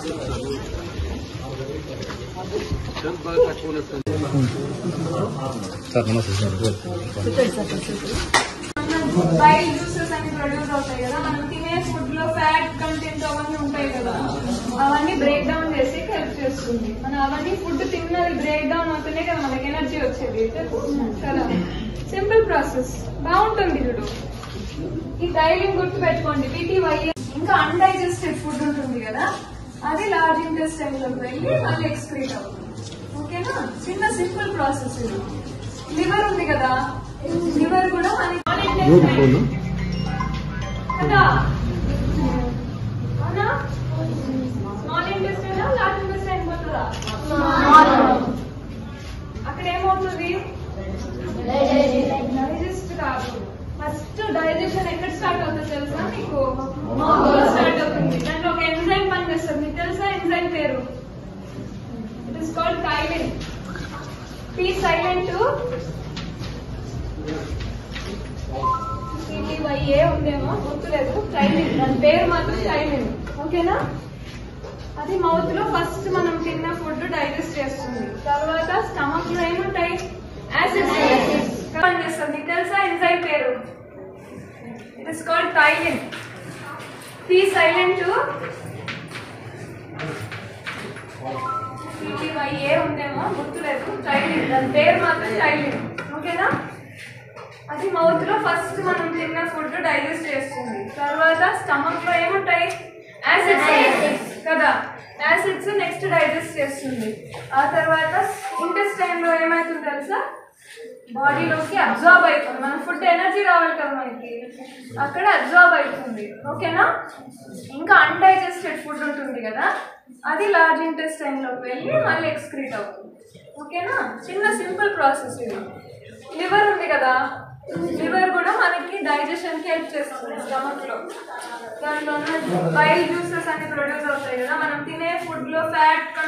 sir నమస్తే sir bile juices అని produce అవుతాయి కదా మనం తినే ఫుడ్ లో ఫ్యాట్ కంటెంట్ అవన్నీ ఉంటాయి కదా అవన్నీ బ్రేక్ డౌన్ చేసి హెల్ప్ చేస్తుంది మనం అవన్నీ ఫుడ్ తిన్నది బ్రేక్ డౌన్ అవుతూనే కదా మనకి ఎనర్జీ వచ్చేది కదా సింపుల్ ప్రాసెస్ బాగుంటుంది చూడు ఈ డైలింగ్ గుర్తు పెట్టుకోండి పిటివై ఇంకా అన్డైజెస్టెడ్ ఫుడ్ ఉంటుంది కదా అది లార్జ్ ఇంటెస్టైన్ లోకి వెళ్ళి మళ్ళీ ఎక్స్క్రీట్ అవుతుంది ఓకేనా చిన్న సింపుల్ ప్రాసెస్ ఇది లివర్ ఉంది కదా లివర్ కూడా మనకి కదా అవునా స్మాల్ ఇంటెస్టైన్ లార్జ్ ఇంటెస్టైన్ పోతుందా అక్కడ ఏమవుతుంది డైజెస్ట్ కాదు ఫస్ట్ డైజెషన్ ఎక్కడ స్టార్ట్ అవుతుంది తెలుసా మీకు స్టార్ట్ అవుతుంది దాంట్లో ఒక ఎంజైమ్ పని చేస్తుంది మీకు తెలుసా ఎంజైమ్ పేరు it is called ptyalin P silent ఏ ఉందేమో గుర్తులేదు థైలిన్ దాని పేరు మాత్రం థైలిన్ ఓకేనా అది మౌత్ లో ఫస్ట్ మనం తిన్న ఫుడ్ డైజెస్ట్ చేస్తుంది తర్వాత స్టమక్ లో ఏముంటాయి యాసిడ్ పనిచేస్తుంది మీకు తెలుసా ఎంజైమ్ పేరు it is called ptyalin P silent ఏ ఉందేమో గుర్తులేదు థైలిన్ దాని పేరు మాత్రం థైలిన్ ఓకేనా అది మౌత్ లో ఫస్ట్ మనం తిన్న ఫుడ్ డైజెస్ట్ చేస్తుంది తర్వాత స్టమక్ లో ఏముంటాయి యాసిడ్స్ కదా యాసిడ్స్ నెక్స్ట్ డైజెస్ట్ చేస్తుంది ఆ తర్వాత ఇంటెస్టైన్ లో ఏమైతుంది తెలుసా బాడీలోకి అబ్జార్బ్ అవుతుంది మన ఫుడ్ ఎనర్జీ రావాలి కదా మనకి అక్కడ అబ్జార్బ్ అవుతుంది ఓకేనా ఇంకా అన్డైజెస్టెడ్ ఫుడ్ ఉంటుంది కదా అది లార్జ్ ఇంటెస్టైన్ లోకి వెళ్ళి మళ్ళీ ఎక్స్క్రీట్ అవుతుంది ఓకేనా చిన్న సింపుల్ ప్రాసెస్ ఇది లివర్ ఉంది కదా లివర్ కూడా మనకి డైజెషన్ కి హెల్ప్ చేస్తుంది స్టమక్ లో దాంట్లో బైల్ జ్యూసెస్ అన్ని ప్రొడ్యూస్ అవుతాయి కదా మనం తినే ఫుడ్ లో ఫ్యాట్